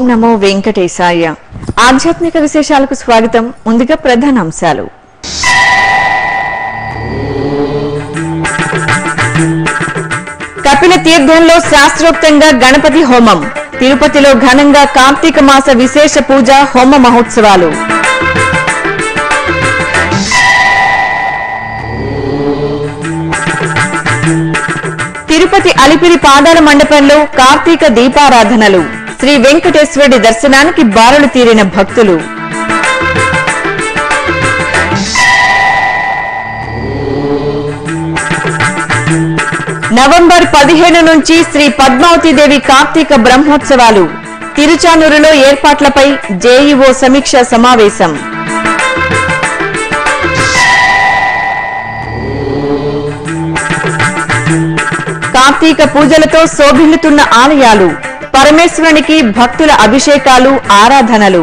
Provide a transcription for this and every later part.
నమో వెంకటేశాయ ఆధ్యాత్మిక విశేషాలకు స్వాగతం ముందుగా ప్రధాన అంశాలు కపిల తీర్థంలో శాస్త్రోక్తంగా గణపతి హోమం తిరుపతిలో ఘనంగా కార్తీక మాస విశేష పూజ హోమ మహోత్సవాలు తిరుపతి అలిపిరి పాదాల మండపంలో కార్తీక దీపారాధనలు శ్రీ వెంకటేశ్వరుడి దర్శనానికి బారులు తీరిన భక్తులు నవంబర్ పదిహేను నుంచి శ్రీ పద్మావతీదేవి కార్తీక బ్రహ్మోత్సవాలు తిరుచానూరులో ఏర్పాట్లపై జేఈఓ సమీక్ష సమావేశం కార్తీక పూజలతో శోభిల్లుతున్న ఆలయాలు పరమేశ్వరునికి భక్తుల అభిషేకాలు ఆరాధనలు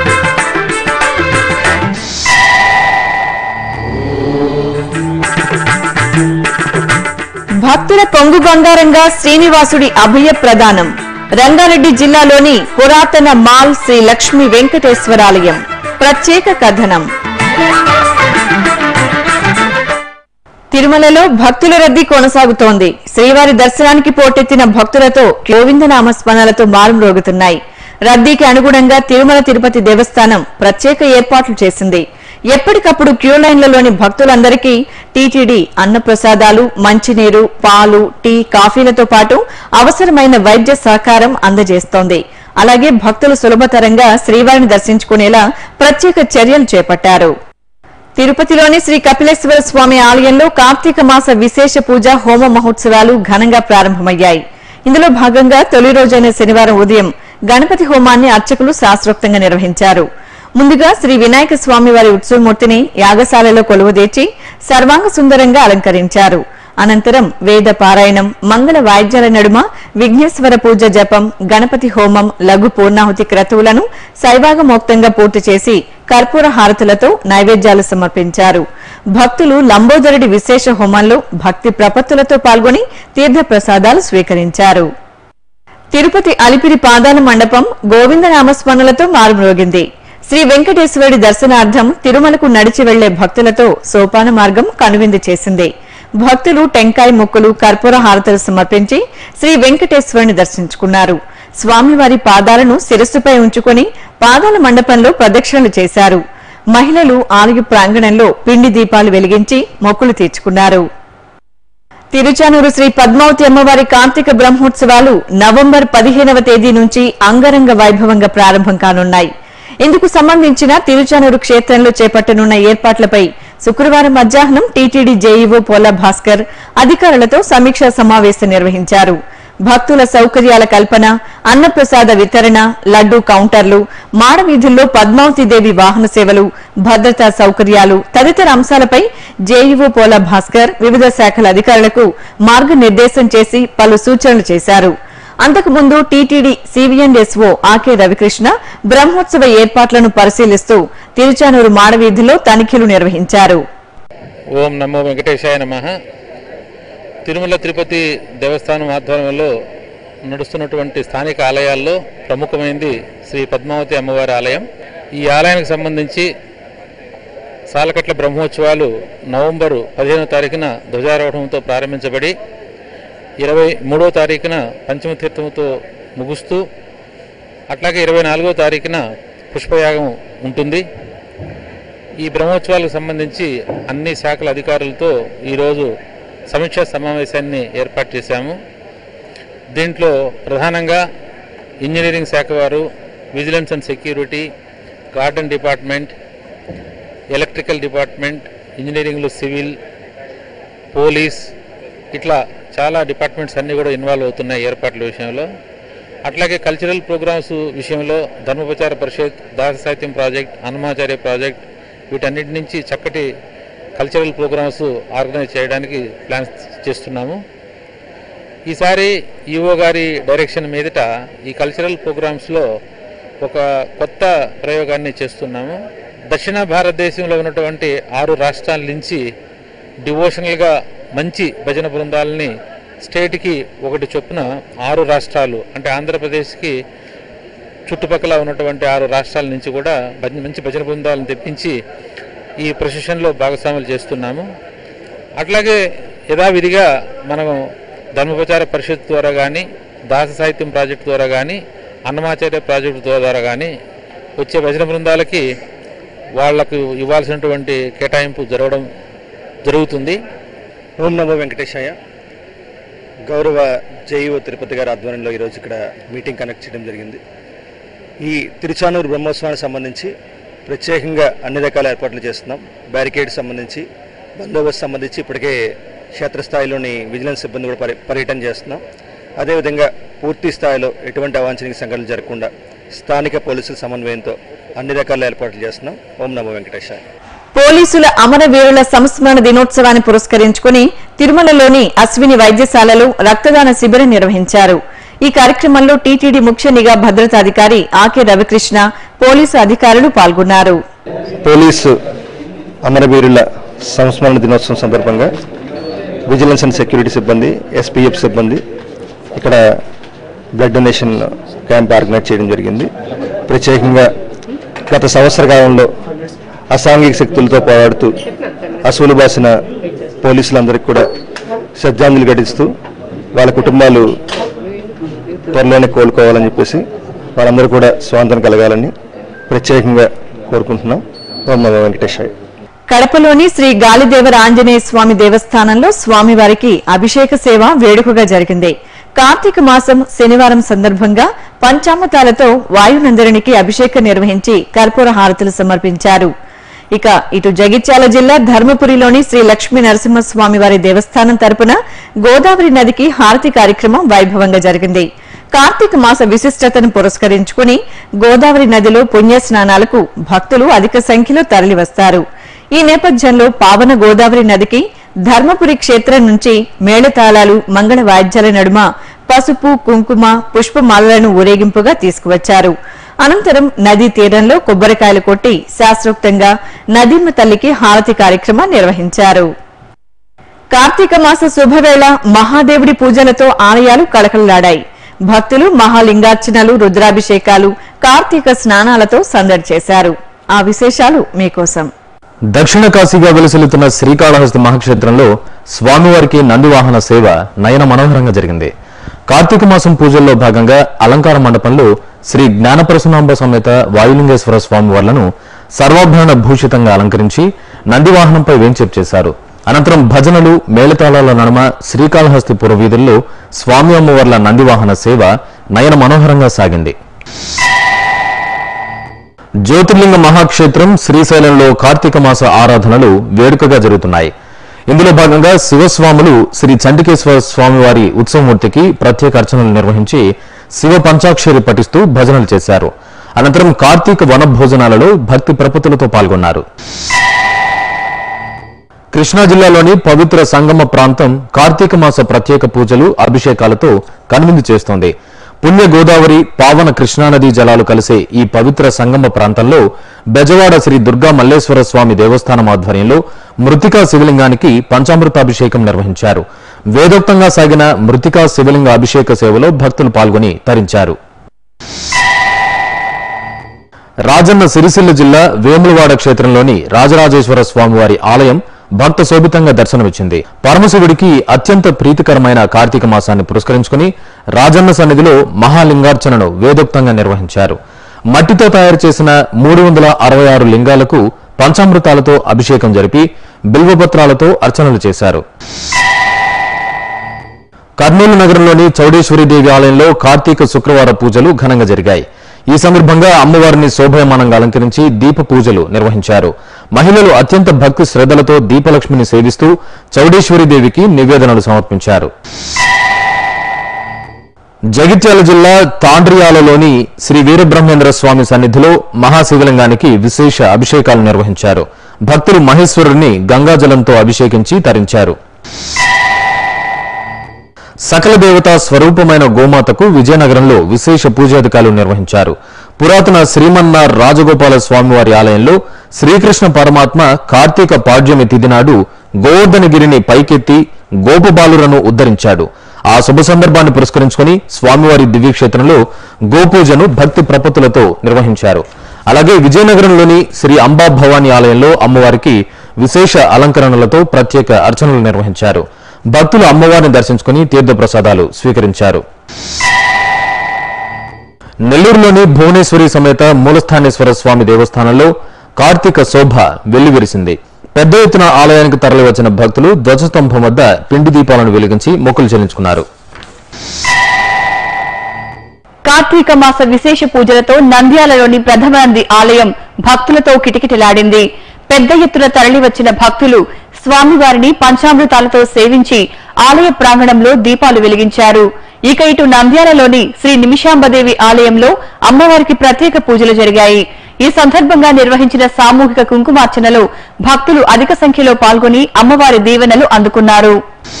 భక్తుల కొంగు బంగారంగా శ్రీనివాసుడి అభయ ప్రదానం రంగారెడ్డి జిల్లాలోని పురాతన మాల్ శ్రీ లక్ష్మీ వెంకటేశ్వరాలయం ప్రత్యేక కథనం తిరుమలలో భక్తుల రద్దీ కొనసాగుతోంది శ్రీవారి దర్శనానికి పోటెత్తిన భక్తులతో గోవింద నామస్మరణలతో మారుమ్రోగుతున్నాయి రద్దీకి అనుగుణంగా తిరుమల తిరుపతి దేవస్థానం ప్రత్యేక ఏర్పాట్లు చేసింది ఎప్పటికప్పుడు క్యూ లైన్లలోని భక్తులందరికీ టీటీడీ అన్నప్రసాదాలు మంచినీరు పాలు టీ కాఫీలతో పాటు అవసరమైన వైద్య సహకారం అందజేస్తోంది అలాగే భక్తులు సులభతరంగా శ్రీవారిని దర్శించుకునేలా ప్రత్యేక చర్యలు చేపట్టారు తిరుపతిలోని శ్రీ కపిలేశ్వర స్వామి ఆలయంలో కార్తీక మాస విశేష పూజ హోమ మహోత్సవాలు ఘనంగా ప్రారంభమయ్యాయి ఇందులో భాగంగా తొలి రోజైన శనివారం ఉదయం గణపతి హోమాన్ని అర్చకులు శాస్త్రోక్తంగా నిర్వహించారు ముందుగా శ్రీ వినాయక స్వామి వారి ఉత్సవమూర్తిని యాగశాలలో కొలువుదీర్చి సర్వాంగ సుందరంగా అలంకరించారు అనంతరం వేద పారాయణం మంగళ వాయిద్యాల నడుమ విఘ్నేశ్వర పూజ జపం గణపతి హోమం లఘు పూర్ణాహుతి క్రతువులను శైవాగమోక్తంగా పూర్తి చేసి కర్పూర హారతులతో నైవేద్యాలు సమర్పించారు భక్తులు లంబోదరుడి విశేష హోమంలో భక్తి ప్రపత్తులతో పాల్గొని తీర్థ ప్రసాదాలు స్వీకరించారు తిరుపతి అలిపిరి పాదాల మండపం గోవింద నామస్మరణలతో మారుమ్రోగింది శ్రీ వెంకటేశ్వరుడి దర్శనార్థం తిరుమలకు నడిచి వెళ్లే భక్తులతో సోపాన మార్గం కనువిందు చేసింది భక్తులు టెంకాయ మొక్కులు కర్పూర హారతులు సమర్పించి శ్రీ వెంకటేశ్వరుని దర్శించుకున్నారు స్వామివారి పాదాలను శిరస్సుపై ఉంచుకుని పాదాల మండపంలో ప్రదక్షిణలు చేశారు మహిళలు ఆలయ ప్రాంగణంలో పిండి దీపాలు వెలిగించి మొక్కులు తీర్చుకున్నారు తిరుచానూరు శ్రీ పద్మావతి అమ్మవారి కార్తీక బ్రహ్మోత్సవాలు నవంబర్ పదిహేనవ తేదీ నుంచి అంగరంగ వైభవంగా ప్రారంభం కానున్నాయి ఇందుకు సంబంధించిన తిరుచానూరు క్షేత్రంలో చేపట్టనున్న ఏర్పాట్లపై శుక్రవారం మధ్యాహ్నం టీటీడీ జేఈఓ పోలా భాస్కర్ అధికారులతో సమీక్షా సమావేశం నిర్వహించారు భక్తుల సౌకర్యాల కల్పన అన్నప్రసాద వితరణ లడ్డూ కౌంటర్లు మాడవీధుల్లో పద్మావతి దేవి వాహన సేవలు భద్రతా సౌకర్యాలు తదితర అంశాలపై జేఈఓ పోలా భాస్కర్ వివిధ శాఖల అధికారులకు మార్గనిర్దేశం చేసి పలు సూచనలు చేశారు అంతకుముందు టీటీడీ సివిఎండ్ఎస్ఓ ఆకే రవికృష్ణ బ్రహ్మోత్సవ ఏర్పాట్లను పరిశీలిస్తూ తిరుచానూరు మాడవీధిలో తనిఖీలు నిర్వహించారు ఓం నమో వెంకటేశాయ నమ తిరుమల తిరుపతి దేవస్థానం ఆధ్వర్యంలో నడుస్తున్నటువంటి స్థానిక ఆలయాల్లో ప్రముఖమైనది శ్రీ పద్మావతి అమ్మవారి ఆలయం ఈ ఆలయానికి సంబంధించి సాలకట్ల బ్రహ్మోత్సవాలు నవంబరు పదిహేనో తారీఖున ధ్వజారోహణంతో ప్రారంభించబడి ఇరవై మూడో తారీఖున పంచమ తీర్థంతో ముగుస్తూ అట్లాగే ఇరవై నాలుగో తారీఖున పుష్పయాగం ఉంటుంది ఈ బ్రహ్మోత్సవాలకు సంబంధించి అన్ని శాఖల అధికారులతో ఈరోజు సమీక్షా సమావేశాన్ని ఏర్పాటు చేశాము దీంట్లో ప్రధానంగా ఇంజనీరింగ్ శాఖ వారు vigilance and security garden department electrical department ఇంజనీరింగ్లో సివిల్ పోలీస్ ఇట్లా చాలా డిపార్ట్మెంట్స్ అన్నీ కూడా ఇన్వాల్వ్ అవుతున్నాయి ఏర్పాట్ల విషయంలో అట్లాగే కల్చరల్ ప్రోగ్రామ్స్ విషయంలో ధర్మప్రచార పరిషత్ దాస సాహిత్యం ప్రాజెక్ట్ హనుమాచార్య ప్రాజెక్ట్ వీటన్నిటి నుంచి చక్కటి కల్చరల్ ప్రోగ్రామ్స్ ఆర్గనైజ్ చేయడానికి ప్లాన్స్ చేస్తున్నాము ఈసారి ఈఓ గారి డైరెక్షన్ మీదట ఈ కల్చరల్ ప్రోగ్రామ్స్లో ఒక కొత్త ప్రయోగాన్ని చేస్తున్నాము దక్షిణ భారతదేశంలో ఉన్నటువంటి ఆరు రాష్ట్రాల నుంచి డివోషనల్గా మంచి భజన బృందాలని స్టేట్కి ఒకటి చొప్పున ఆరు రాష్ట్రాలు అంటే ఆంధ్రప్రదేశ్కి చుట్టుపక్కల ఉన్నటువంటి ఆరు రాష్ట్రాల నుంచి కూడా భజ- మంచి భజన బృందాలను తెప్పించి ఈ ప్రొసెషన్లో భాగస్వాములు చేస్తున్నాము అట్లాగే యథావిధిగా మనం ధర్మప్రచార పరిషత్ ద్వారా కానీ దాస సాహిత్యం ప్రాజెక్టు ద్వారా కానీ అన్నమాచార్య ప్రాజెక్టు ద్వారా కానీ వచ్చే భజన బృందాలకి వాళ్లకు ఇవ్వాల్సినటువంటి కేటాయింపు జరగడం జరుగుతుంది ఓం నమో వెంకటేశాయ గౌరవ జేఈఓ తిరుపతి గారి ఆధ్వర్యంలో ఈరోజు ఇక్కడ మీటింగ్ కండక్ట్ చేయడం జరిగింది ఈ తిరుచానూరు బ్రహ్మోత్సవానికి సంబంధించి ప్రత్యేకంగా అన్ని రకాల ఏర్పాట్లు చేస్తున్నాం బ్యారికేడ్ సంబంధించి బందోబస్తు సంబంధించి ఇప్పటికే క్షేత్రస్థాయిలోని విజిలెన్స్ సిబ్బంది కూడా పర్య పర్యటన చేస్తున్నాం అదేవిధంగా పూర్తి స్థాయిలో ఎటువంటి అవాంఛనీయ సంఘటనలు జరగకుండా స్థానిక పోలీసుల సమన్వయంతో అన్ని రకాల ఏర్పాట్లు చేస్తున్నాం ఓం నమో వెంకటేశాయ పోలీసుల అమరవీరుల సంస్మరణ దినోత్సవాన్ని పురస్కరించుకుని తిరుమలలోని అశ్విని వైద్యశాలలో రక్తదాన శిబిరం నిర్వహించారు ఈ కార్యక్రమంలో టీటీడీ ముఖ్య నిఘా భద్రతాధికారి ఆకే రవికృష్ణ పోలీసు అధికారులు పాల్గొన్నారు పోలీసు అమరవీరుల సంస్మరణ దినోత్సవం సందర్భంగా విజిలెన్స్ అండ్ సెక్యూరిటీ సిబ్బంది ఎస్పీఎఫ్ సిబ్బంది ఇక్కడ బ్లడ్ డొనేషన్ క్యాంప్ ఆర్గనైజ్ చేయడం జరిగింది ప్రత్యేకంగా గత సంవత్సర కాలంలో అసాంఘిక శక్తులతో పోరాడుతూ అసూలు బాసిన పోలీసులందరికీ కూడా శ్రద్ధాంజలి ఘటిస్తూ వాళ్ళ కుటుంబాలు త్వరలోనే కోలుకోవాలని చెప్పేసి వాళ్ళందరూ కూడా స్వాతంత్రం కలగాలని ప్రత్యేకంగా కోరుకుంటున్నాం ఓం నమో వెంకటేశాయ కడపలోని శ్రీ గాలిదేవర ఆంజనేయ స్వామి దేవస్థానంలో స్వామివారికి అభిషేక సేవ వేడుకగా జరిగింది కార్తీక మాసం శనివారం సందర్భంగా పంచామతాలతో వాయునందరునికి అభిషేకం నిర్వహించి కర్పూర హారతులు సమర్పించారు ఇక ఇటు జగిత్యాల జిల్లా ధర్మపురిలోని శ్రీ లక్ష్మీ నరసింహస్వామి వారి దేవస్థానం తరపున గోదావరి నదికి హారతి కార్యక్రమం వైభవంగా జరిగింది కార్తీక మాస విశిష్టతను పురస్కరించుకుని గోదావరి నదిలో పుణ్య స్నానాలకు భక్తులు అధిక సంఖ్యలో తరలివస్తారు ఈ నేపథ్యంలో పావన గోదావరి నదికి ధర్మపురి క్షేత్రం నుంచి మేళతాళాలు మంగళ వాయిద్యాల నడుమ పసుపు కుంకుమ పుష్పమాలలను ఊరేగింపుగా తీసుకువచ్చారు అనంతరం నదీ తీరంలో కొబ్బరికాయలు కొట్టి శాస్త్రోక్తంగా నదీమ తల్లికి హారతి కార్యక్రమం నిర్వహించారు కార్తీక మాస శుభవేళ మహాదేవుడి పూజలతో ఆలయాలు కళకళలాడాయి భక్తులు మహాలింగార్చనలు రుద్రాభిషేకాలు కార్తీక స్నానాలతో సందడి చేశారు ఆ విశేషాలు మీకోసం దక్షిణ కాశీగా వెలుసెలుతున్న శ్రీకాళహస్తి మహాక్షేత్రంలో స్వామివారికి నందివాహన సేవ నయన మనోహరంగా జరిగింది కార్తీక మాసం పూజల్లో భాగంగా అలంకార మండపంలో శ్రీ జ్ఞానపరశునాంబ సమేత వాయులింగేశ్వర స్వామివార్లను సర్వాభరణ భూషితంగా అలంకరించి నందివాహనంపై వేంచేపు చేశారు అనంతరం భజనలు మేళతాళాల నడుమ శ్రీకాళహస్తి పురవీధుల్లో స్వామి అమ్మవార్ల నందివాహన సేవ నయన మనోహరంగా సాగింది జ్యోతిర్లింగ మహాక్షేత్రం శ్రీశైలంలో కార్తీక మాస ఆరాధనలు వేడుకగా జరుగుతున్నాయి ఇందులో భాగంగా శివస్వాములు శ్రీ చండికేశ్వర స్వామివారి ఉత్సవమూర్తికి ప్రత్యేక అర్చనలు నిర్వహించి శివ పంచాక్షరి పఠిస్తూ భజనలు చేశారు అనంతరం కార్తీక వన భోజనాలలో భక్తి ప్రపతులతో పాల్గొన్నారు కృష్ణా జిల్లాలోని పవిత్ర సంగమ ప్రాంతం కార్తీక మాస ప్రత్యేక పూజలు అభిషేకాలతో కనువిందు చేస్తోంది పుణ్య గోదావరి పావన కృష్ణానదీ జలాలు కలిసే ఈ పవిత్ర సంగమ ప్రాంతంలో బెజవాడ శ్రీ దుర్గా మల్లేశ్వర స్వామి దేవస్థానం ఆధ్వర్యంలో మృతికా శివలింగానికి పంచామృతాభిషేకం నిర్వహించారు వేదోక్తంగా సాగిన మృతికా శివలింగ అభిషేక సేవలో భక్తులు పాల్గొని తరించారు రాజన్న సిరిసిల్ల జిల్లా వేములవాడ క్షేత్రంలోని రాజరాజేశ్వర స్వామివారి ఆలయం భక్త శోభితంగా దర్శనమిచ్చింది పరమశివుడికి అత్యంత ప్రీతికరమైన కార్తీక మాసాన్ని పురస్కరించుకుని రాజన్న సన్నిధిలో మహాలింగార్చనను వేదోక్తంగా నిర్వహించారు మట్టితో తయారు చేసిన మూడు వందల అరవై ఆరు లింగాలకు పంచామృతాలతో అభిషేకం జరిపి బిల్వపత్రాలతో అర్చనలు చేశారు కర్నూలు నగరంలోని చౌడేశ్వరీదేవి ఆలయంలో కార్తీక శుక్రవార పూజలు ఘనంగా జరిగాయి ఈ సందర్భంగా అమ్మవారిని శోభయమానంగా అలంకరించి దీప పూజలు నిర్వహించారు మహిళలు అత్యంత భక్తి శ్రద్ధలతో దీపలక్ష్మిని సేవిస్తూ చౌడేశ్వరీదేవికి నివేదనలు సమర్పించారు జగిత్యాల జిల్లా తాండ్రియాలలోని శ్రీ వీరబ్రహ్మేంద్ర స్వామి సన్నిధిలో మహాశివలింగానికి విశేష అభిషేకాలు నిర్వహించారు భక్తులు మహేశ్వరుడిని గంగాజలంతో అభిషేకించి తరించారు సకల దేవతా స్వరూపమైన గోమాతకు విజయనగరంలో విశేష పూజాధికారులు నిర్వహించారు పురాతన శ్రీమన్నార్ రాజగోపాల స్వామివారి ఆలయంలో శ్రీకృష్ణ పరమాత్మ కార్తీక పాడ్యమి తిథి నాడు గోవర్ధనగిరిని పైకెత్తి గోపబాలురను ఉద్ధరించాడు ఆ శుభ సందర్భాన్ని పురస్కరించుకుని స్వామివారి దివ్యక్షేత్రంలో గోపూజను భక్తి ప్రపత్తులతో నిర్వహించారు అలాగే విజయనగరంలోని శ్రీ అంబా భవానీ ఆలయంలో అమ్మవారికి విశేష అలంకరణలతో ప్రత్యేక అర్చనలు నిర్వహించారు భక్తులు అమ్మవారిని దర్శించుకుని తీర్థప్రసాదాలు స్వీకరించారు నెల్లూరులోని భువనేశ్వరి సమేత మూలస్థానేశ్వర స్వామి దేవస్థానంలో కార్తీక శోభ వెల్లివిరిసింది పెద్ద ఎత్తున ఆలయానికి తరలివచ్చిన భక్తులు ధ్వజస్తంభం వద్ద పిండి దీపాలను వెలిగించి మొక్కులు చెల్లించుకున్నారు కార్తీక మాస విశేష పూజలతో నంద్యాలలోని ప్రథమ నంది ఆలయం భక్తులతో కిటకిటలాడింది పెద్ద ఎత్తున తరలివచ్చిన భక్తులు స్వామివారిని పంచామృతాలతో సేవించి ఆలయ ప్రాంగణంలో దీపాలు వెలిగించారు ఇక ఇటు నంద్యాలలోని శ్రీ నిమిషాంబదేవి ఆలయంలో అమ్మవారికి ప్రత్యేక పూజలు జరిగాయి ఈ సందర్భంగా నిర్వహించిన సామూహిక కుంకుమార్చనలో భక్తులు అధిక సంఖ్యలో పాల్గొని అమ్మవారి దీవెనలు అందుకున్నారు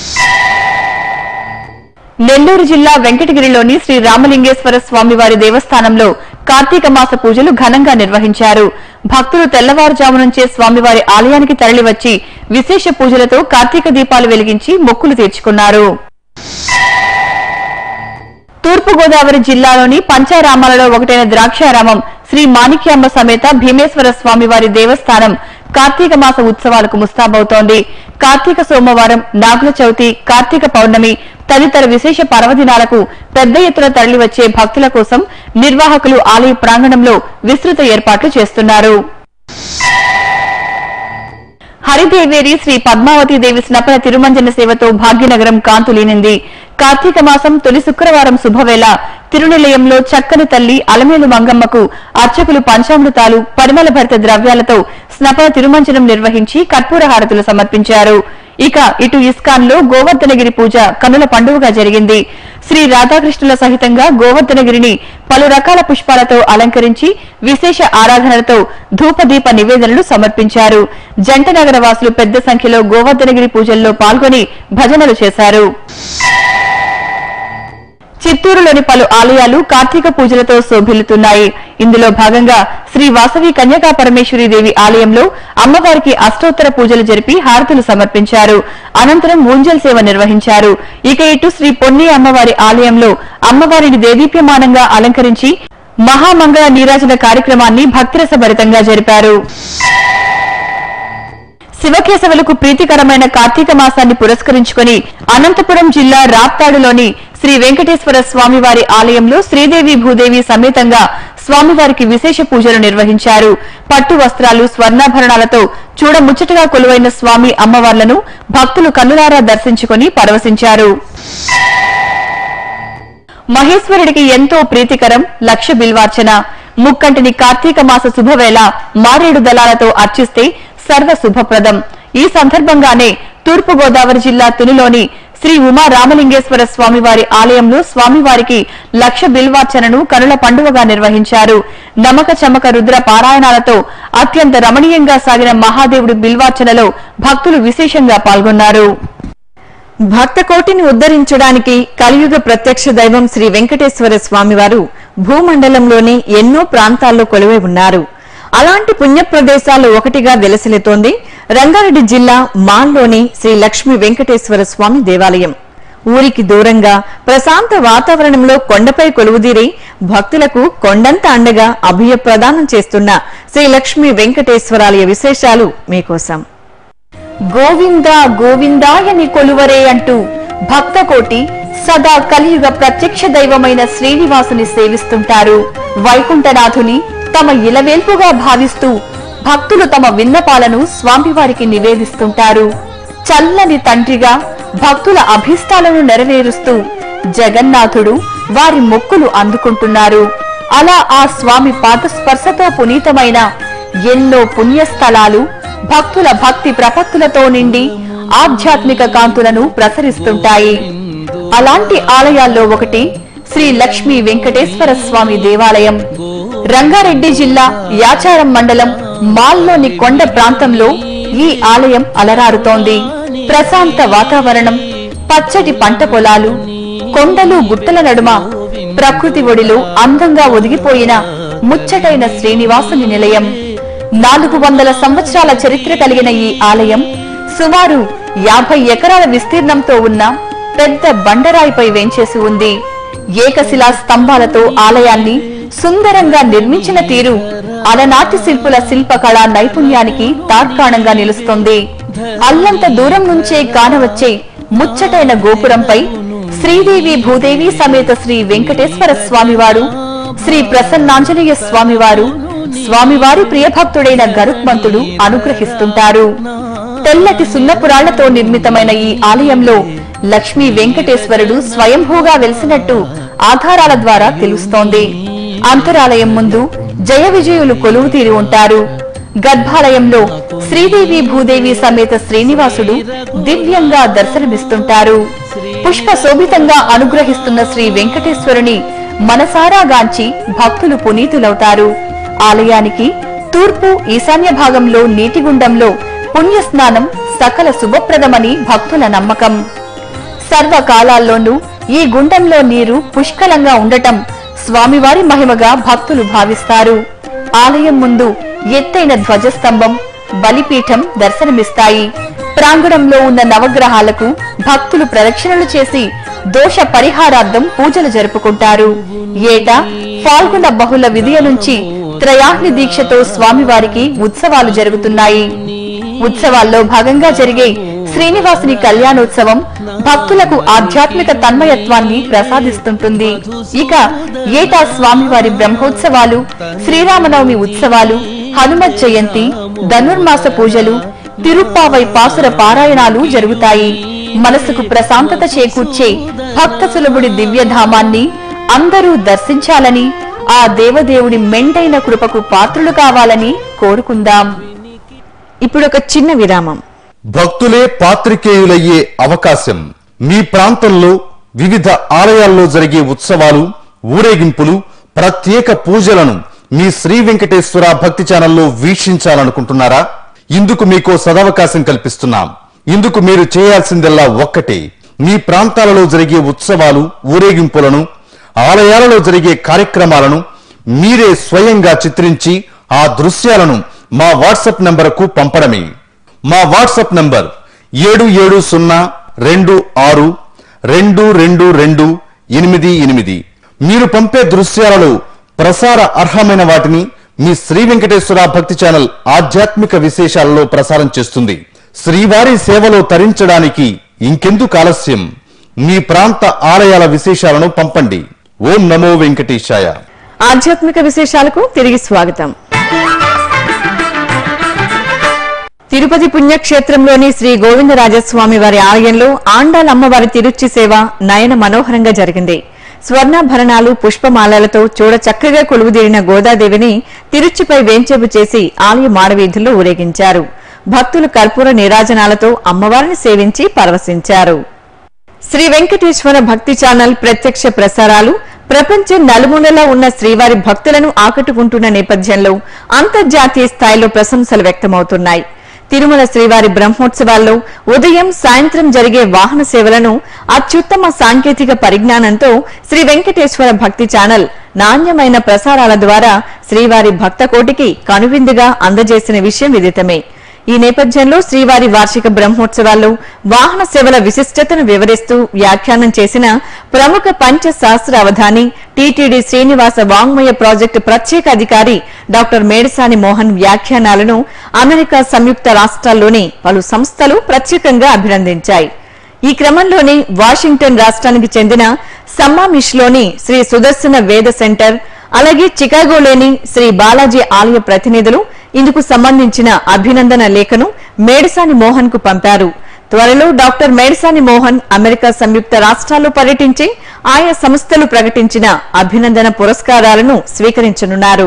నెల్లూరు జిల్లా వెంకటగిరిలోని శ్రీ రామలింగేశ్వర స్వామివారి దేవస్థానంలో కార్తీక మాస పూజలు ఘనంగా నిర్వహించారు భక్తులు తెల్లవారుజాము నుంచే స్వామివారి ఆలయానికి తరలివచ్చి విశేష పూజలతో కార్తీక దీపాలు వెలిగించి మొక్కులు తీర్చుకున్నారు తూర్పుగోదావరి జిల్లాలోని పంచారామాలలో ఒకటైన ద్రాక్షారామం శ్రీ మాణిక్యాంబ సమేత భీమేశ్వర స్వామివారి దేవస్థానం కార్తీక మాస ఉత్సవాలకు ముస్తాబవుతోంది కార్తీక సోమవారం నాగుల చవితి కార్తీక పౌర్ణమి తదితర విశేష పర్వదినాలకు పెద్ద ఎత్తున తరలివచ్చే భక్తుల కోసం నిర్వాహకులు ఆలయ ప్రాంగణంలో విస్తృత ఏర్పాట్లు చేస్తున్నారు హరిదేవేరి శ్రీ పద్మావతి దేవి స్నపన తిరుమంజన సేవతో భాగ్యనగరం కాంతులీనింది కార్తీక మాసం తొలి శుక్రవారం శుభవేళ తిరునిలయంలో చక్కని తల్లి అలమేలు మంగమ్మకు అర్చకులు పంచామృతాలు పరిమళ భరిత ద్రవ్యాలతో స్నపన తిరుమంజనం నిర్వహించి కర్పూర హారతులు సమర్పించారు ఇక ఇటు ఇస్కాన్ లో గోవర్ధనగిరి పూజ కనుల పండుగగా జరిగింది శ్రీ రాధాకృష్ణుల సహితంగా గోవర్ధనగిరిని పలు రకాల పుష్పాలతో అలంకరించి విశేష ఆరాధనలతో ధూపదీప నివేదనలు సమర్పించారు జంట నగర వాసులు పెద్ద సంఖ్యలో గోవర్ధనగిరి పూజల్లో పాల్గొని భజనలు చేశారు చిత్తూరులోని పలు ఆలయాలు కార్తీక పూజలతో శోభిల్లుతున్నాయి ఇందులో భాగంగా శ్రీ వాసవి కన్యకా పరమేశ్వరి దేవి ఆలయంలో అమ్మవారికి అష్టోత్తర పూజలు జరిపి హారతులు సమర్పించారు అనంతరం ఊంజల్ సేవ నిర్వహించారు ఇక ఇటు శ్రీ పొన్ని అమ్మవారి ఆలయంలో అమ్మవారిని దేదీప్యమానంగా అలంకరించి మహామంగళ నీరాజన కార్యక్రమాన్ని భక్తిరసభరితంగా జరిపారు శివకేశవులకు ప్రీతికరమైన కార్తీక మాసాన్ని పురస్కరించుకుని అనంతపురం జిల్లా రాప్తాడులోని శ్రీ వెంకటేశ్వర స్వామివారి ఆలయంలో శ్రీదేవి భూదేవి సమేతంగా స్వామివారికి విశేష పూజలు నిర్వహించారు పట్టు వస్త్రాలు స్వర్ణాభరణాలతో చూడముచ్చటగా కొలువైన స్వామి అమ్మవార్లను భక్తులు కన్నులారా దర్శించుకుని పరవశించారు మహేశ్వరుడికి ఎంతో ప్రీతికరం లక్ష బిల్వార్చన ముక్కంటిని కార్తీక మాస శుభవేళ మారేడు దళాలతో అర్చిస్తే సర్వ శుభప్రదం ఈ సందర్భంగానే తూర్పు గోదావరి జిల్లా తునిలోని శ్రీ ఉమా రామలింగేశ్వర స్వామివారి ఆలయంలో స్వామివారికి లక్ష బిల్వార్చనను కనుల పండుగగా నిర్వహించారు నమక చమక రుద్ర పారాయణాలతో అత్యంత రమణీయంగా సాగిన మహాదేవుడి బిల్వార్చనలో భక్తులు విశేషంగా పాల్గొన్నారు భక్త కోటిని ఉద్ధరించడానికి కలియుగ ప్రత్యక్ష దైవం శ్రీ వెంకటేశ్వర స్వామివారు భూమండలంలోని ఎన్నో ప్రాంతాల్లో కొలువై ఉన్నారు అలాంటి పుణ్య ప్రదేశాల్లో ఒకటిగా వెలసిల్లుతోంది రంగారెడ్డి జిల్లా మాల్లోని శ్రీ లక్ష్మీ వెంకటేశ్వర స్వామి దేవాలయం ఊరికి దూరంగా ప్రశాంత వాతావరణంలో కొండపై కొలువుదీరి భక్తులకు కొండంత అండగా అభయ ప్రదానం చేస్తున్న శ్రీ లక్ష్మీ వెంకటేశ్వరాలయ విశేషాలు మీకోసం గోవింద గోవిందాయని కొలువరే అంటూ భక్తకోటి సదా కలియుగ ప్రత్యక్ష దైవమైన శ్రీనివాసుని సేవిస్తుంటారు వైకుంఠనాథుని తమ ఇలవేల్పుగా భావిస్తూ భక్తులు తమ విన్నపాలను స్వామివారికి నివేదిస్తుంటారు చల్లని తండ్రిగా భక్తుల అభిష్టాలను నెరవేరుస్తూ జగన్నాథుడు వారి మొక్కులు అందుకుంటున్నారు అలా ఆ స్వామి పాదస్పర్శతో పునీతమైన ఎన్నో పుణ్యస్థలాలు భక్తుల భక్తి ప్రపత్తులతో నిండి ఆధ్యాత్మిక కాంతులను ప్రసరిస్తుంటాయి అలాంటి ఆలయాల్లో ఒకటి శ్రీ లక్ష్మీ వెంకటేశ్వర స్వామి దేవాలయం రంగారెడ్డి జిల్లా యాచారం మండలం మాల్లోని కొండ ప్రాంతంలో ఈ ఆలయం అలరారుతోంది ప్రశాంత వాతావరణం పచ్చటి పంట పొలాలు కొండలు గుట్టల నడుమ ప్రకృతి ఒడిలో అందంగా ఒదిగిపోయిన ముచ్చటైన శ్రీనివాసుని నిలయం నాలుగు వందల సంవత్సరాల చరిత్ర కలిగిన ఈ ఆలయం సుమారు యాభై ఎకరాల విస్తీర్ణంతో ఉన్న పెద్ద బండరాయిపై వేంచేసి ఉంది ఏకశిలా స్తంభాలతో ఆలయాన్ని సుందరంగా నిర్మించిన తీరు అలనాటి శిల్పుల శిల్పకళా నైపుణ్యానికి తార్కాణంగా నిలుస్తుంది అల్లంత దూరం నుంచే కానవచ్చే ముచ్చటైన గోపురంపై శ్రీదేవి భూదేవి సమేత శ్రీ వెంకటేశ్వర స్వామివారు శ్రీ ప్రసన్నాంజనేయ స్వామివారు స్వామివారి ప్రియభక్తుడైన గరుత్మంతుడు అనుగ్రహిస్తుంటారు తెల్లటి సున్నపురాళ్లతో నిర్మితమైన ఈ ఆలయంలో లక్ష్మీ వెంకటేశ్వరుడు స్వయంభూగా వెలిసినట్టు ఆధారాల ద్వారా తెలుస్తోంది అంతరాలయం ముందు జయ విజయులు కొలువు తీరి ఉంటారు గర్భాలయంలో శ్రీదేవి భూదేవి సమేత శ్రీనివాసుడు దివ్యంగా దర్శనమిస్తుంటారు పుష్ప శోభితంగా అనుగ్రహిస్తున్న శ్రీ వెంకటేశ్వరుని మనసారా గాంచి భక్తులు పునీతులవుతారు ఆలయానికి తూర్పు ఈశాన్య భాగంలో నీటిగుండంలో పుణ్యస్నానం సకల శుభప్రదమని భక్తుల నమ్మకం సర్వకాలాల్లోనూ ఈ గుండంలో నీరు పుష్కలంగా ఉండటం స్వామివారి మహిమగా భక్తులు భావిస్తారు ఆలయం ముందు ఎత్తైన ధ్వజస్తంభం బలిపీఠం దర్శనమిస్తాయి ప్రాంగణంలో ఉన్న నవగ్రహాలకు భక్తులు ప్రదక్షిణలు చేసి దోష పరిహారార్థం పూజలు జరుపుకుంటారు ఏటా ఫాల్గుణ బహుళ విధియ నుంచి త్రయాహ్ని దీక్షతో స్వామివారికి ఉత్సవాలు జరుగుతున్నాయి ఉత్సవాల్లో భాగంగా జరిగే శ్రీనివాసుని కళ్యాణోత్సవం భక్తులకు ఆధ్యాత్మిక తన్మయత్వాన్ని ప్రసాదిస్తుంటుంది ఇక ఏటా స్వామివారి బ్రహ్మోత్సవాలు శ్రీరామనవమి ఉత్సవాలు హనుమత్ జయంతి ధనుర్మాస పూజలు తిరుప్పావై పాసుర పారాయణాలు జరుగుతాయి మనసుకు ప్రశాంతత చేకూర్చే భక్త సులభుడి దివ్యధామాన్ని అందరూ దర్శించాలని ఆ దేవదేవుడి మెండైన కృపకు పాత్రులు కావాలని కోరుకుందాం ఇప్పుడు ఒక చిన్న విరామం భక్తులే పాత్రికేయులయ్యే అవకాశం మీ ప్రాంతంలో వివిధ ఆలయాల్లో జరిగే ఉత్సవాలు ఊరేగింపులు ప్రత్యేక పూజలను మీ శ్రీ వెంకటేశ్వర భక్తి ఛానల్లో వీక్షించాలనుకుంటున్నారా ఇందుకు మీకో సదవకాశం కల్పిస్తున్నాం ఇందుకు మీరు చేయాల్సిందల్లా ఒక్కటే మీ ప్రాంతాలలో జరిగే ఉత్సవాలు ఊరేగింపులను ఆలయాలలో జరిగే కార్యక్రమాలను మీరే స్వయంగా చిత్రించి ఆ దృశ్యాలను మా వాట్సాప్ నంబరుకు పంపడమే మా వాట్సాప్ నంబర్ ఏడు ఏడు సున్నా రెండు ఆరు రెండు రెండు రెండు ఎనిమిది ఎనిమిది మీరు పంపే దృశ్యాలలో ప్రసార అర్హమైన వాటిని మీ శ్రీ వెంకటేశ్వర భక్తి ఛానల్ ఆధ్యాత్మిక విశేషాలలో ప్రసారం చేస్తుంది శ్రీవారి సేవలో తరించడానికి ఇంకెందుకు ఆలస్యం మీ ప్రాంత ఆలయాల విశేషాలను పంపండి ఓం నమో వెంకటేశాయ ఆధ్యాత్మిక విశేషాలకు తిరిగి స్వాగతం తిరుపతి పుణ్యక్షేత్రంలోని శ్రీ గోవిందరాజస్వామి వారి ఆలయంలో ఆండాల్ అమ్మవారి తిరుచి సేవ నయన మనోహరంగా జరిగింది స్వర్ణాభరణాలు పుష్పమాలలతో చూడ చక్కగా కొలువుదీరిన గోదాదేవిని తిరుచిపై వేంచేపు చేసి ఆలయ మాడవీధుల్లో ఊరేగించారు భక్తులు కర్పూర నీరాజనాలతో అమ్మవారిని సేవించి పరవశించారు శ్రీ వెంకటేశ్వర భక్తి ఛానల్ ప్రత్యక్ష ప్రసారాలు ప్రపంచం నలుమూలలా ఉన్న శ్రీవారి భక్తులను ఆకట్టుకుంటున్న నేపథ్యంలో అంతర్జాతీయ స్థాయిలో ప్రశంసలు వ్యక్తమవుతున్నాయి తిరుమల శ్రీవారి బ్రహ్మోత్సవాల్లో ఉదయం సాయంత్రం జరిగే వాహన సేవలను అత్యుత్తమ సాంకేతిక పరిజ్ఞానంతో శ్రీ వెంకటేశ్వర భక్తి ఛానల్ నాణ్యమైన ప్రసారాల ద్వారా శ్రీవారి భక్త కోటికి కనువిందుగా అందజేసిన విషయం విదితమే ఈ నేపథ్యంలో శ్రీవారి వార్షిక బ్రహ్మోత్సవాల్లో వాహన సేవల విశిష్టతను వివరిస్తూ వ్యాఖ్యానం చేసిన ప్రముఖ పంచ శాస్త్ర అవధాని టీటీడీ శ్రీనివాస వాంగ్మయ ప్రాజెక్టు ప్రత్యేక అధికారి డాక్టర్ మేడసాని మోహన్ వ్యాఖ్యానాలను అమెరికా సంయుక్త రాష్ట్రాల్లోని పలు సంస్థలు ప్రత్యేకంగా అభినందించాయి ఈ క్రమంలోనే వాషింగ్టన్ రాష్ట్రానికి చెందిన సమ్మామిష్లోని శ్రీ సుదర్శన వేద సెంటర్ అలాగే చికాగోలోని శ్రీ బాలాజీ ఆలయ ప్రతినిధులు ఇందుకు సంబంధించిన అభినందన లేఖను మేడసాని మోహన్ కు పంపారు త్వరలో డాక్టర్ మేడసాని మోహన్ అమెరికా సంయుక్త రాష్ట్రాల్లో పర్యటించి ఆయా సంస్థలు ప్రకటించిన అభినందన పురస్కారాలను స్వీకరించనున్నారు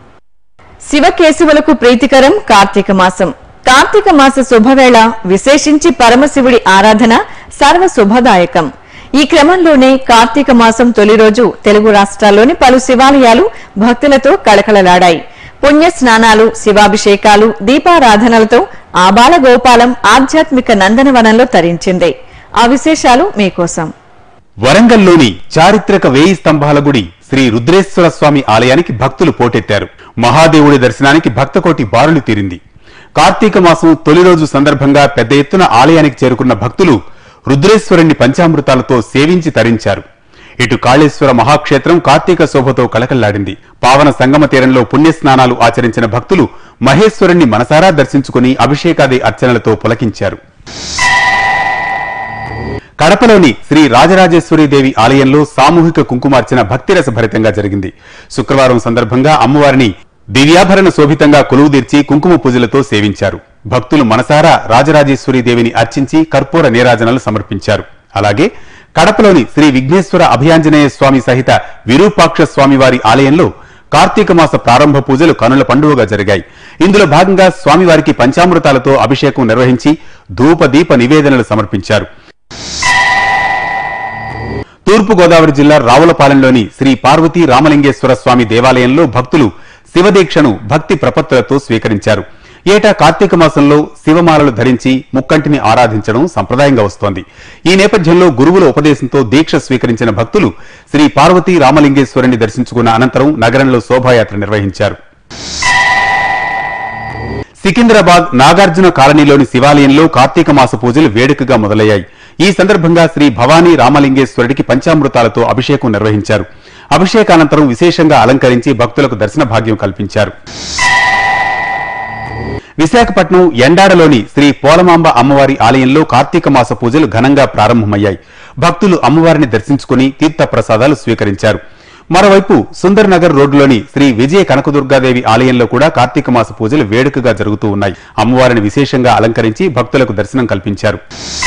శివకేశవులకు ప్రీతికరం కార్తీక మాసం కార్తీక మాస శుభవేళ విశేషించి పరమశివుడి ఆరాధన సర్వ శుభదాయకం ఈ క్రమంలోనే కార్తీక మాసం తొలి రోజు తెలుగు రాష్ట్రాల్లోని పలు శివాలయాలు భక్తులతో కళకళలాడాయి పుణ్య స్నానాలు శివాభిషేకాలు దీపారాధనలతో ఆబాల గోపాలం ఆధ్యాత్మిక నందనవనంలో తరించింది ఆ విశేషాలు మీకోసం వరంగల్లోని చారిత్రక వేయి స్తంభాల గుడి శ్రీ రుద్రేశ్వర స్వామి ఆలయానికి భక్తులు పోటెత్తారు మహాదేవుడి దర్శనానికి భక్తకోటి బారులు తీరింది కార్తీక మాసం తొలి రోజు సందర్భంగా పెద్ద ఎత్తున ఆలయానికి చేరుకున్న భక్తులు రుద్రేశ్వరుణ్ణి పంచామృతాలతో సేవించి తరించారు ఇటు కాళేశ్వర మహాక్షేత్రం కార్తీక శోభతో కళకళ్లాడింది పావన సంగమ తీరంలో పుణ్యస్నానాలు ఆచరించిన భక్తులు మహేశ్వరుణ్ణి మనసారా దర్శించుకుని అభిషేకాది అర్చనలతో పులకించారు కడపలోని శ్రీ రాజరాజేశ్వరి దేవి ఆలయంలో సామూహిక కుంకుమార్చన భక్తిరస భరితంగా జరిగింది శుక్రవారం సందర్భంగా అమ్మవారిని దివ్యాభరణ శోభితంగా కొలువుదీర్చి కుంకుమ పూజలతో సేవించారు భక్తులు మనసారా రాజరాజేశ్వరి దేవిని అర్చించి కర్పూర నీరాజనాలు సమర్పించారు అలాగే కడపలోని శ్రీ విఘ్నేశ్వర అభయాంజనేయ స్వామి సహిత విరూపాక్ష స్వామివారి ఆలయంలో కార్తీక మాస ప్రారంభ పూజలు కనుల పండుగగా జరిగాయి ఇందులో భాగంగా స్వామివారికి పంచామృతాలతో అభిషేకం నిర్వహించి ధూప దీప నివేదనలు సమర్పించారు తూర్పు గోదావరి జిల్లా రావులపాలెంలోని శ్రీ పార్వతీ రామలింగేశ్వర స్వామి దేవాలయంలో భక్తులు శివదీక్షను భక్తి ప్రపత్తులతో స్వీకరించారు ఏటా కార్తీక మాసంలో శివమాలలు ధరించి ముక్కంటిని ఆరాధించడం సంప్రదాయంగా వస్తోంది ఈ నేపథ్యంలో గురువుల ఉపదేశంతో దీక్ష స్వీకరించిన భక్తులు శ్రీ పార్వతీ రామలింగేశ్వరుని దర్శించుకున్న అనంతరం నగరంలో శోభాయాత్ర నిర్వహించారు సికింద్రాబాద్ నాగార్జున కాలనీలోని శివాలయంలో కార్తీక మాస పూజలు వేడుకగా మొదలయ్యాయి ఈ సందర్భంగా శ్రీ భవానీ రామలింగేశ్వరుడికి పంచామృతాలతో అభిషేకం నిర్వహించారు అభిషేకానంతరం విశేషంగా అలంకరించి భక్తులకు దర్శన భాగ్యం కల్పించారు విశాఖపట్నం ఎండాడలోని శ్రీ పోలమాంబ అమ్మవారి ఆలయంలో కార్తీక మాస పూజలు ఘనంగా ప్రారంభమయ్యాయి భక్తులు అమ్మవారిని దర్శించుకుని తీర్థ ప్రసాదాలు స్వీకరించారు మరోవైపు సుందర్ నగర్ రోడ్డులోని శ్రీ విజయ కనకదుర్గాదేవి ఆలయంలో కూడా కార్తీక మాస పూజలు వేడుకగా జరుగుతూ ఉన్నాయి అమ్మవారిని విశేషంగా అలంకరించి భక్తులకు దర్శనం కల్పించారు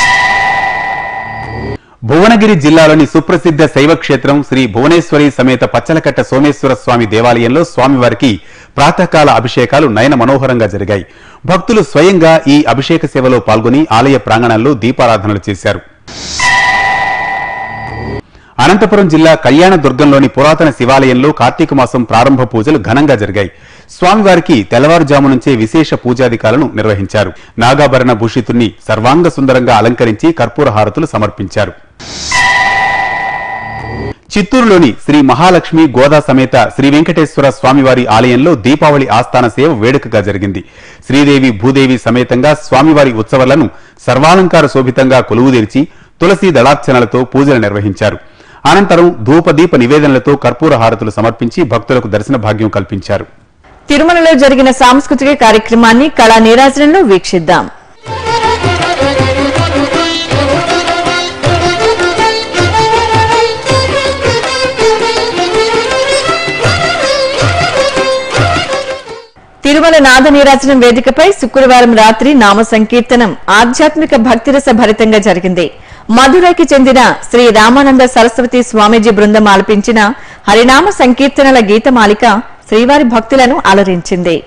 భువనగిరి జిల్లాలోని సుప్రసిద్ధ శైవ క్షేత్రం శ్రీ భువనేశ్వరి సమేత పచ్చలకట్ట సోమేశ్వర స్వామి దేవాలయంలో స్వామివారికి ప్రాతకాల అభిషేకాలు నయన మనోహరంగా జరిగాయి భక్తులు స్వయంగా ఈ అభిషేక సేవలో పాల్గొని ఆలయ ప్రాంగణంలో దీపారాధనలు చేశారు అనంతపురం జిల్లా కళ్యాణ దుర్గంలోని పురాతన శివాలయంలో కార్తీక మాసం ప్రారంభ పూజలు ఘనంగా జరిగాయి స్వామివారికి తెల్లవారుజాము నుంచే విశేష పూజాధికాలను నిర్వహించారు నాగాభరణ భూషితుణ్ణి సర్వాంగ సుందరంగా అలంకరించి కర్పూర హారతులు సమర్పించారు చిత్తూరులోని శ్రీ మహాలక్ష్మి గోదా సమేత శ్రీ వెంకటేశ్వర స్వామివారి ఆలయంలో దీపావళి ఆస్థాన సేవ వేడుకగా జరిగింది శ్రీదేవి భూదేవి సమేతంగా స్వామివారి ఉత్సవాలను సర్వాలంకార శోభితంగా కొలువుదీర్చి తులసి దళార్చనలతో పూజలు నిర్వహించారు అనంతరం ధూపదీప నివేదనలతో కర్పూర హారతులు సమర్పించి భక్తులకు దర్శన భాగ్యం కల్పించారు తిరుమలలో జరిగిన సాంస్కృతిక కార్యక్రమాన్ని కళా నీరాజనంలో వీక్షిద్దాం తిరుమల నాద నీరాజనం వేదికపై శుక్రవారం రాత్రి నామ సంకీర్తనం ఆధ్యాత్మిక భక్తిరస భరితంగా జరిగింది మధురైకి చెందిన శ్రీ రామానంద సరస్వతి స్వామీజీ బృందం ఆలపించిన హరినామ సంకీర్తనల గీతమాలిక శ్రీవారి భక్తులను అలరించింది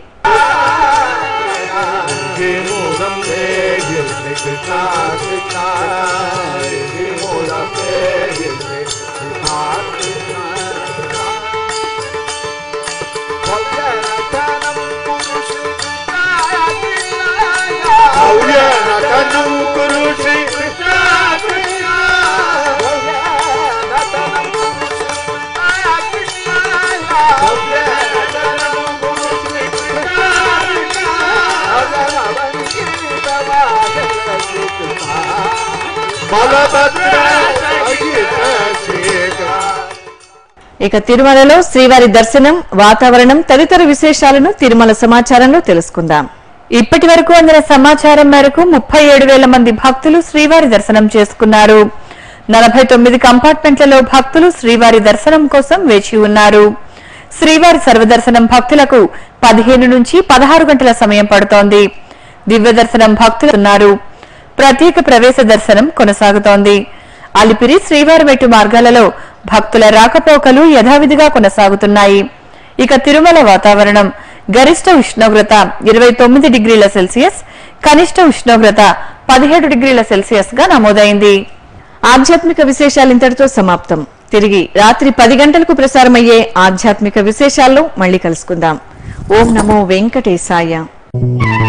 ఇక తిరుమలలో శ్రీవారి దర్శనం వాతావరణం తదితర విశేషాలను తిరుమల సమాచారంలో తెలుసుకుందాం ఇప్పటి వరకు అందిన సమాచారం మేరకు ముప్పై ఏడు వేల మంది భక్తులు శ్రీవారి దర్శనం చేసుకున్నారు నలభై తొమ్మిది కంపార్ట్మెంట్లలో భక్తులు శ్రీవారి దర్శనం కోసం వేచి ఉన్నారు శ్రీవారి సర్వదర్శనం భక్తులకు పదిహేను నుంచి పదహారు గంటల సమయం పడుతోంది దివ్య దర్శనం భక్తులు ఉన్నారు ప్రత్యేక ప్రవేశ దర్శనం కొనసాగుతోంది అలిపిరి శ్రీవారి మెట్టు మార్గాలలో భక్తుల రాకపోకలు యథావిధిగా కొనసాగుతున్నాయి ఇక తిరుమల వాతావరణం గరిష్ట ఉష్ణోగ్రత ఇరవై తొమ్మిది డిగ్రీల సెల్సియస్ కనిష్ట ఉష్ణోగ్రత పదిహేడు డిగ్రీల సెల్సియస్ గా నమోదైంది ఆధ్యాత్మిక విశేషాలు ఇంతటితో సమాప్తం తిరిగి రాత్రి పది గంటలకు ప్రసారమయ్యే ఆధ్యాత్మిక విశేషాల్లో మళ్ళీ కలుసుకుందాం ఓం నమో వెంకటేశాయ